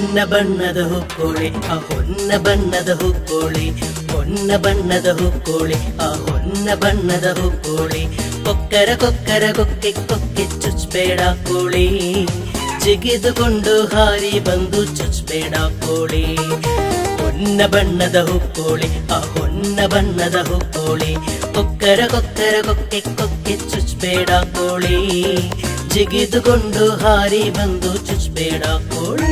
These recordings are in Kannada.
ಹೊನ್ನ ಬಣ್ಣದ ಹುಕ್ಕೋಳಿ ಆ ಹೊನ್ನ ಬಣ್ಣದ ಹುಕ್ಕೋಳಿ ಹೊನ್ನ ಬಣ್ಣದ ಹುಕ್ಕೋಳಿ ಆ ಹೊನ್ನ ಬಣ್ಣದ ಹುಕ್ಕೋಳಿ ಕೊಕ್ಕರ ಕೊಕ್ಕರ ಕೊಕ್ಕೆ ಕೊಕ್ಕೆ ಚುಚ್ಬೇಡ ಕೋಳಿ ಜಿಗಿದುಕೊಂಡು ಹಾರಿ ಬಂದು ಚುಚ್ಬೇಡ ಕೋಳಿ ಹೊನ್ನ ಬಣ್ಣದ ಹುಕ್ಕೋಳಿ ಆ ಹೊನ್ನ ಬಣ್ಣದ ಹುಕ್ಕೋಳಿ ಕೊಕ್ಕರ ಕೊಕ್ಕರ ಕೊಕ್ಕೆ ಕೊಕ್ಕೆ ಚುಚ್ಬೇಡ ಕೋಳಿ ಜಿಗಿದುಕೊಂಡು ಹಾರಿ ಬಂದು ಚುಚ್ಬೇಡ ಕೋಳಿ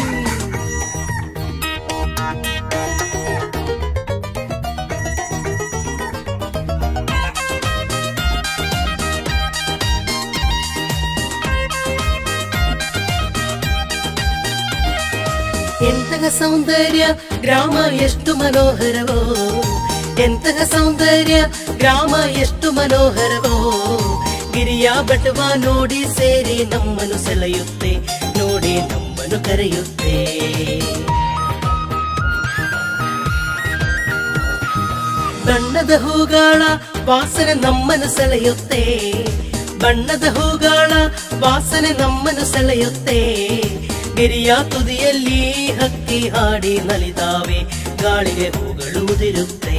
ಎಂತಹ ಸೌಂದರ್ಯ ಗ್ರಾಮ ಎಷ್ಟು ಮನೋಹರವೋ ಎಂತಹ ಸೌಂದರ್ಯ ಗ್ರಾಮ ಎಷ್ಟು ಮನೋಹರವೋ ಗಿರಿಯ ಬಟವ ನೋಡಿ ಸೇರಿ ನಮ್ಮನ್ನು ಸೆಳೆಯುತ್ತೆ ನೋಡಿ ನಮ್ಮನ್ನು ಕರೆಯುತ್ತೆ ಬಣ್ಣದ ಹೂಗಾಳ ವಾಸನೆ ನಮ್ಮನ್ನು ಸೆಳೆಯುತ್ತೆ ಬಣ್ಣದ ಹೂಗಾಳ ವಾಸನೆ ನಮ್ಮನ್ನು ಸೆಳೆಯುತ್ತೆ ಗಿರಿಯ ತುದಿಯಲ್ಲಿ ಹಕ್ಕಿ ಹಾಡಿ ನಲಿದಾವೆ ಗಾಳಿಗೆ ಹೂಗಳು ಉದಿರುತ್ತೆ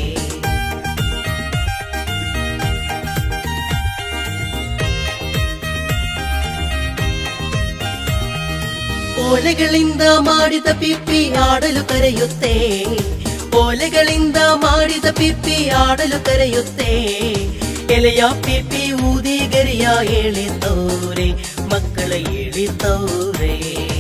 ಓಲೆಗಳಿಂದ ಮಾಡಿದ ಪಿಪ್ಪಿ ಆಡಲು ಕರೆಯುತ್ತೆ ಓಲೆಗಳಿಂದ ಮಾಡಿದ ಪಿಪ್ಪಿ ಆಡಲು ಕರೆಯುತ್ತೆ ಎಲೆಯ ಪಿಪ್ಪಿ ಊದಿ ಗರಿಯ ಹೇಳಿತವ್ರೆ ಮಕ್ಕಳ ಹೇಳಿತವ್ರೆ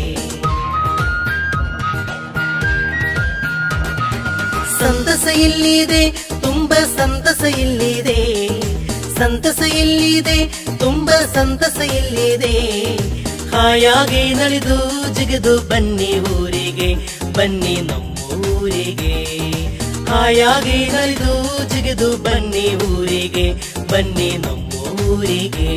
ಸಂತಸ ಇಲ್ಲಿದೆ ತುಂಬ ಸಂತಸ ಇಲ್ಲಿದೆ ಸಂತಸ ಇಲ್ಲಿದೆ ತುಂಬ ಸಂತಸ ಇಲ್ಲಿದೆ ಹಾಯಾಗಿ ನಲಿದು ಜಿಗಿದು ಬನ್ನಿ ಊರಿಗೆ ಬನ್ನಿ ನಮ್ಮೂರಿಗೆ ಹಾಯಾಗಿ ನಲಿದು ಜಿಗಿದು ಬನ್ನಿ ಊರಿಗೆ ಬನ್ನಿ ನಮ್ಮೂರಿಗೆ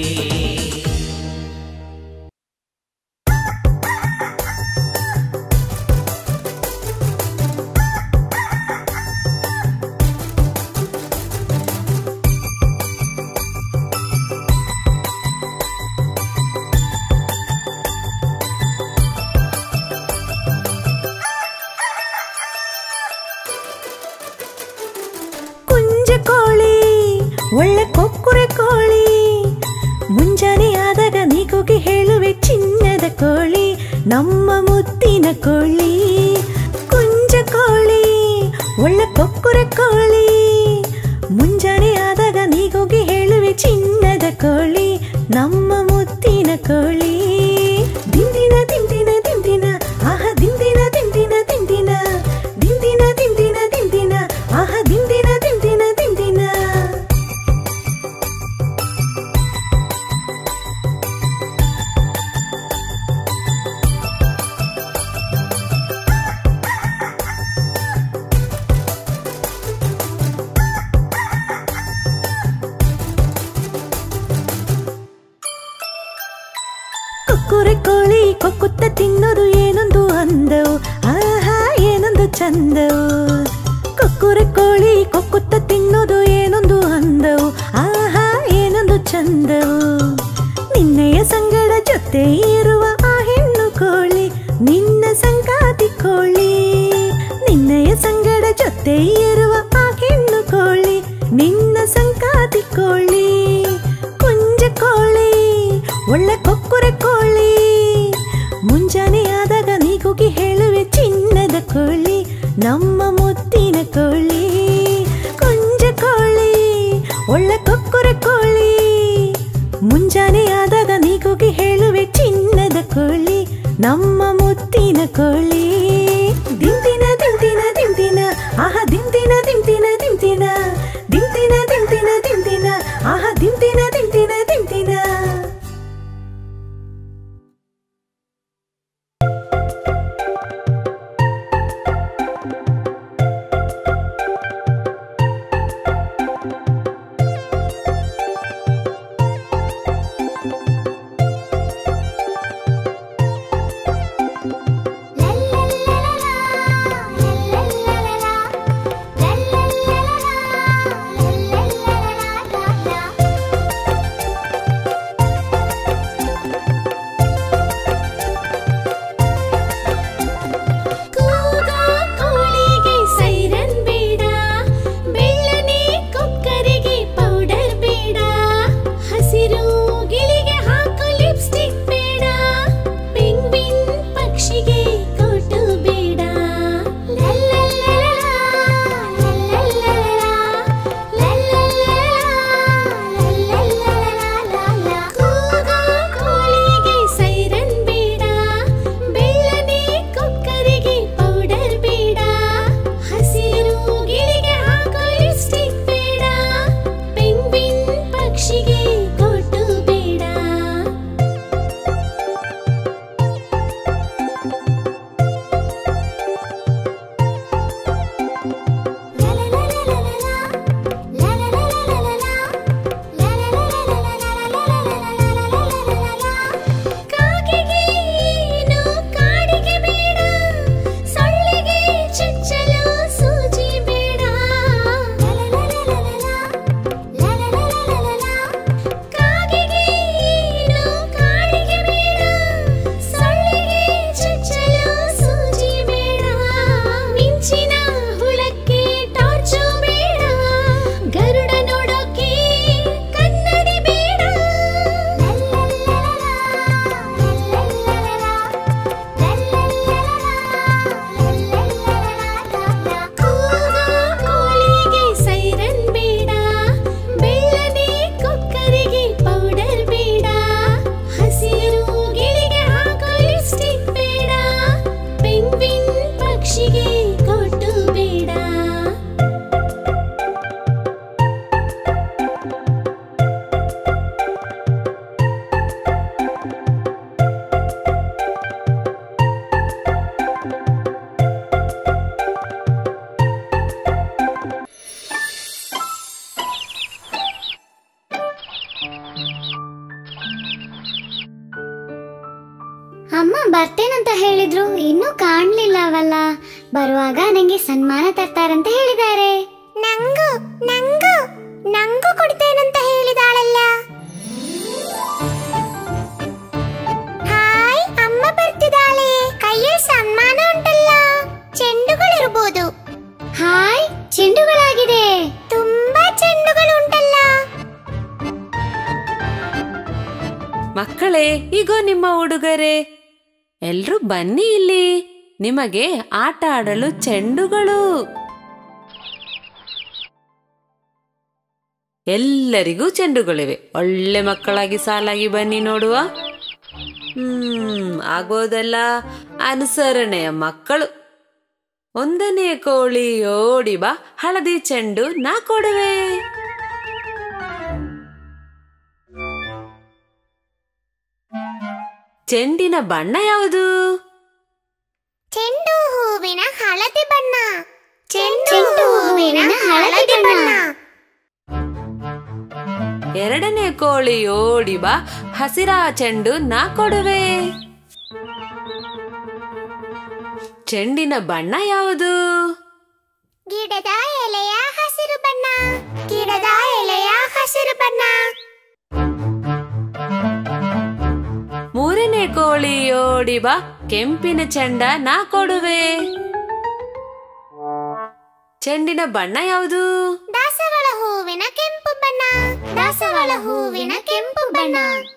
ಕುಂಜ ಕೋಳಿ ಒಳ್ಳೆ ಕೊಕ್ಕುರೆ ಕೋಳಿ ಮುಂಜಾನೆ ಆದಾಗ ನೀಗೋಗಿ ಹೇಳುವೆ ಚಿನ್ನದ ಕೋಳಿ ನಮ್ಮ ಮುತ್ತಿನ ಕೋಳಿ ಕುಂಜ ಕೋಳಿ ಒಳ್ಳೆ ಕೊಕ್ಕುರೆ ಕೋಳಿ ಮುಂಜಾನೆ ಆದಾಗ ನೀಗೋಗಿ ಹೇಳುವೆ ಚಿನ್ನದ ಕೋಳಿ ನಮ್ಮ ಮುತ್ತಿನ ಕೋಳಿ ದಿಂದಿನ ದಿಂದಿನ ದಿಂದಿನ ಆಹ ದಿಂದಿನ ದಿಂದಿನ ದಿಂದಿನ ದಿಂದಿನ ದಿಂದಿನ ದಿಂದಿನ ಆಹ ದಿಂದಿನ ದಿಂದಿನ ದಿಂದಿನ ಕೊಕ್ಕುರೆ ಕೋಳಿ ಕೊಕ್ಕುತ್ತ ತಿನ್ನೋದು ಏನೊಂದು ಅಂದವು ಆಹಾ ಏನೊಂದು ಚಂದವು ಕೊಕ್ಕುರೆ ಕೋಳಿ ಕೊಕ್ಕುತ್ತ ತಿನ್ನೋದು ಏನೊಂದು ಅಂದವು ಆಹಾ ಏನೊಂದು ಚಂದವು ನಿನ್ನೆಯ ಸಂಗಡ ಜೊತೆ ಇರುವ ಆ ಹೆಣ್ಣು ಕೋಳಿ ನಿನ್ನ ಸಂಗಾತಿ ಕೋಳಿ ನಿನ್ನೆಯ ಸಂಗಡ ಜೊತೆ ಇರುವ ಆ ಹೆಣ್ಣು ಕೋಳಿ ನಿನ್ನ ಸಂಗಾತಿ ಕೋಳಿ ಕುಂಜ ಕೋಳಿ ಒಳ್ಳೆ ಕೊಕ್ಕುರೆ ಕೋಳಿ ಮುಂಜಾನೆ ಆದಾಗ ನೀಗೋಗಿ ಹೇಳುವೆ ಚಿನ್ನದ ಕೋಳಿ ನಮ್ಮ ಮುತ್ತಿನ ಕೋಳಿ ಕುಂಜ ಕೋಳಿ ಒಳ್ಳೆ ಕೊಕ್ಕುರೆ ಕೋಳಿ ಮುಂಜಾನೆ ಆದಾಗ ನೀಗೋಗಿ ಹೇಳುವೆ ಚಿನ್ನದ ಕೋಳಿ ನಮ್ಮ ಮುತ್ತಿನ ಕೋಳಿ ದಿಂದಿನ ದಿಂದಿನ ದಿಂದಿನ ಆಹ ದಿಂದಿನ ದಿಂದಿನ ದಿಂದಿನ ದಿಂದಿನ ದಿಂದಿನ ದಿಂದಿನ ಆಹ ದಿಂದಿನ ದಿಂದಿನ ದಿಂದಿನ La la ಪಕ್ಷಿಗೆ ಕೊಟ್ಟು ಬೇಡ ಕಾಗೆಗೆ ಏನು ಕಾಡಿಗೆ ಬೇಡ ಸೊಳ್ಳೆಗೆ ಚುಚ್ಚಲು ಸೂಜಿ ಬೇಡ ಕಾಗೆಗೆ ಏನು ಕಾಡಿಗೆ ಬೇಡ ಸೊಳ್ಳೆಗೆ ಚುಚ್ಚಲು ಸೂಜಿ ಬೇಡ ಮಿಂಚಿನ ಹುಳಕ್ಕೆ ಟಾರ್ಚು ಬೇಡ ಗರುಡ ನೋಡೋಕೆ ಕನ್ನಡಿ ಬೇಡ ಕೂಗೋ ಕೋಳಿಗೆ ಸೈರನ್ ಬೇಡ ಬೆಳ್ಳನೆ ಕೊಕ್ಕರಿಗೆ ಪೌಡರ್ ಬೇಡ ಹಸಿರು ಗಿಳಿಗೆ ಹಾಕೋ ಲಿಪ್ಸ್ಟಿಕ್ ಬೇಡ ಪೆಂಗ್ವಿನ್ ಪಕ್ಷಿಗೆ ಕೊಟ್ಟು ಬೇಡ ಅಮ್ಮ ಬರ್ತೇನಂತ ಹೇಳಿದ್ರು ಇನ್ನೂ ಕಾಣ್ಲಿಲ್ಲವಲ್ಲ ಬರುವಾಗ ನಂಗೆ ಸನ್ಮಾನ ತರ್ತಾರಂತ ಹೇಳಿದ್ದಾರೆ ನಂಗು ನಂಗು ನಂಗೂ ಕೊಡ್ತೇನಂತ ಹೇಳಿದಾಳಲ್ಲ ಹಾಯ್ ಅಮ್ಮ ಬರ್ತಿದ್ದಾಳೆ ಕೈಯಲ್ಲಿ ಸನ್ಮಾನ ಉಂಟಲ್ಲ ಚೆಂಡುಗಳಿರ್ಬೋದು ಹಾಯ್ ಚೆಂಡುಗಳಾಗಿದೆ ತುಂಬಾ ಚೆಂಡುಗಳು ಉಂಟಲ್ಲ ಮಕ್ಕಳೇ ಈಗೋ ನಿಮ್ಮ ಉಡುಗೊರೆ ಎಲ್ರೂ ಬನ್ನಿ ಇಲ್ಲಿ ನಿಮಗೆ ಆಟ ಆಡಲು ಚೆಂಡುಗಳು ಎಲ್ಲರಿಗೂ ಚೆಂಡುಗಳಿವೆ ಒಳ್ಳೆ ಮಕ್ಕಳಾಗಿ ಸಾಲಾಗಿ ಬನ್ನಿ ನೋಡುವ ಹ್ಮ್ ಆಗೋದಲ್ಲ ಅನುಸರಣೆಯ ಮಕ್ಕಳು ಒಂದನೇ ಕೋಳಿ ಓಡಿ ಬಾ ಹಳದಿ ಚೆಂಡು ನಾ ಕೊಡುವೆ ಚೆಂಡಿನ ಬಣ್ಣ ಯಾವುದು ಚೆಂಡು ಹೂವಿನ ಹಳದಿ ಬಣ್ಣ ಚೆಂಡು ಹೂವಿನ ಹಳದಿ ಬಣ್ಣ ಎರಡನೇ ಕೋಳಿ ಓಡಿ ಬಾ ಹಸಿರ ಚೆಂಡು ನಾ ಕೊಡುವೆ ಚೆಂಡಿನ ಬಣ್ಣ ಯಾವುದು ಗಿಡದ ಎಲೆಯ ಹಸಿರು ಬಣ್ಣ ಗಿಡದ ಎಲೆಯ ಹಸಿರು ಬಣ್ಣ ಮೂರನೇ ಕೋಳಿ ಓಡಿ ಬಾ ಕೆಂಪಿನ ಚೆಂಡ ನಾ ಕೊಡುವೆ ಚೆಂಡಿನ ಬಣ್ಣ ಯಾವುದು ದಾಸವಾಳ ಹೂವಿನ ಕೆಂಪು ಬಣ್ಣ ದಾಸವಾಳ ಹೂವಿನ ಕೆಂಪು ಬಣ್ಣ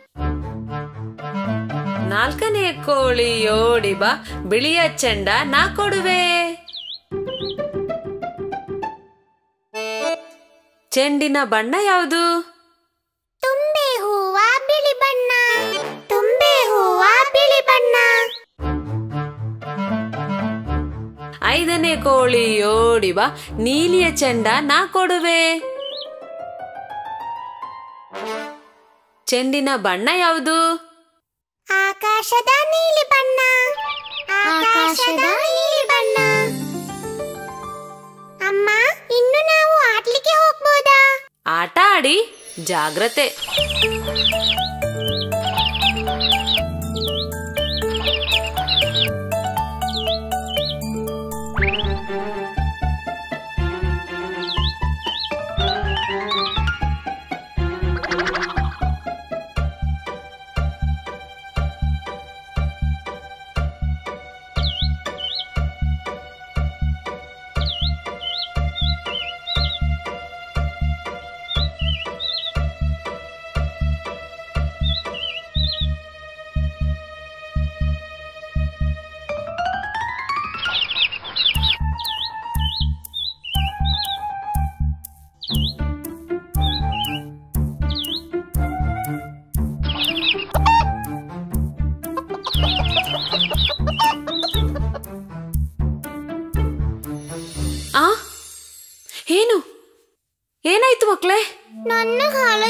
ನಾಲ್ಕನೇ ಕೋಳಿ ಓಡಿ ಬಾ ಬಿಳಿಯ ಚೆಂಡ ನಾ ಕೊಡುವೆ ಚೆಂಡಿನ ಬಣ್ಣ ಯಾವುದು ತುಂಬೆ ಹೂವ ಬಿಳಿ ಬಣ್ಣ ತುಂಬೆ ಹೂವ ಬಿಳಿ ಬಣ್ಣ ಐದನೇ ಕೋಳಿ ಓಡಿ ಬಾ ನೀಲಿಯ ಚೆಂಡ ನಾ ಕೊಡುವೆ ಚೆಂಡಿನ ಬಣ್ಣ ಯಾವುದು ಆಕಾಶದ ನೀಲಿ ಬಣ್ಣ ಆಕಾಶದ ನೀಲಿ ಬಣ್ಣ ಅಮ್ಮ ಇನ್ನು ನಾವು ಆಡ್ಲಿಕ್ಕೆ ಹೋಗ್ಬೋದಾ ಆಟ ಆಡಿ ಜಾಗ್ರತೆ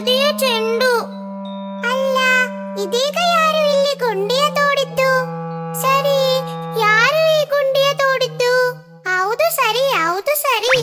ಹಳದಿಯ ಚೆಂಡು ಅಲ್ಲ ಇದೀಗ ಯಾರು ಇಲ್ಲಿ ಗುಂಡಿಯ ತೋಡಿದ್ದು ಸರಿ ಯಾರು ಈ ಗುಂಡಿಯ ತೋಡಿದ್ದು ಹೌದು ಸರಿ ಹೌದು ಸರಿ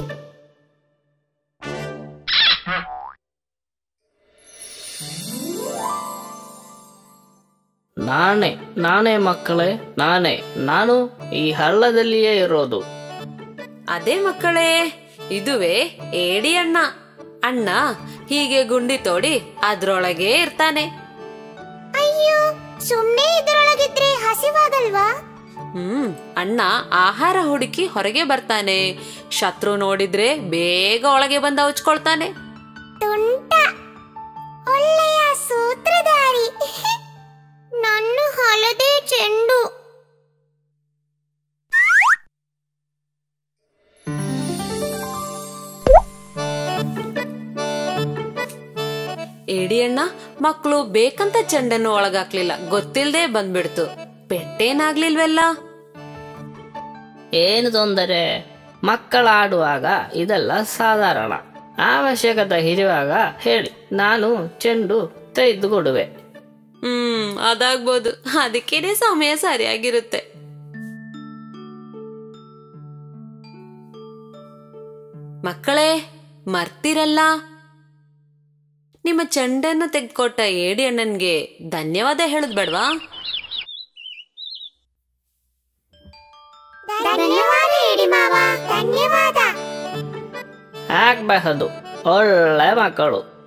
ನಾನೇ ನಾನೇ ಮಕ್ಕಳೇ ನಾನೇ ನಾನು ಈ ಹಳ್ಳದಲ್ಲಿಯೇ ಇರೋದು ಅದೇ ಮಕ್ಕಳೇ ಇದುವೇ ಏಡಿ ಅಣ್ಣ ಅಣ್ಣ ಹೀಗೆ ಗುಂಡಿ ತೋಡಿ ಅದ್ರೊಳಗೆ ಇರ್ತಾನೆ ಅಯ್ಯೋ ಸುಮ್ನೆ ಇದರೊಳಗಿದ್ರೆ ಹಸಿವಾಗಲ್ವಾ ಹ್ಮ್ ಅಣ್ಣ ಆಹಾರ ಹುಡುಕಿ ಹೊರಗೆ ಬರ್ತಾನೆ ಶತ್ರು ನೋಡಿದ್ರೆ ಬೇಗ ಒಳಗೆ ಬಂದ ಹಚ್ಕೊಳ್ತಾನೆ ತುಂಟ ಒಳ್ಳೆಯ ಸೂತ್ರಧಾರಿ ನನ್ನ ಹಳದೆ ಚೆಂಡು ಏಡಿ ಅಣ್ಣ ಮಕ್ಕಳು ಬೇಕಂತ ಚೆಂಡನ್ನು ಒಳಗಾಕ್ಲಿಲ್ಲ ಗೊತ್ತಿಲ್ದೆ ಬಂದ್ಬಿಡ್ತು ಪೆಟ್ಟೇನಾಗ್ಲಿಲ್ವೆಲ್ಲ ಏನು ತೊಂದರೆ ಮಕ್ಕಳಾಡುವಾಗ ಇದೆಲ್ಲ ಸಾಧಾರಣ ಅವಶ್ಯಕತೆ ಇರುವಾಗ ಹೇಳಿ ನಾನು ಚೆಂಡು ತೆಗೆದುಕೊಡುವೆ ಹ್ಮ್ ಅದಾಗ್ಬೋದು ಅದಕ್ಕೇನೆ ಸಮಯ ಸರಿಯಾಗಿರುತ್ತೆ ಮಕ್ಕಳೇ ಮರ್ತಿರಲ್ಲ ನಿಮ್ಮ ಚೆಂಡನ್ನು ತೆಗೆದುಕೊಟ್ಟ ಏಡಿ ಅಣ್ಣನ್ಗೆ ಧನ್ಯವಾದ ಹೇಳದ್ ಬೇಡ್ವಾ ಧನ್ಯವಾದ ಏಡಿ ಮಾವ ಧನ್ಯವಾದ ಆಗಬಹುದು ಒಳ್ಳೆ ಮಕ್ಕಳು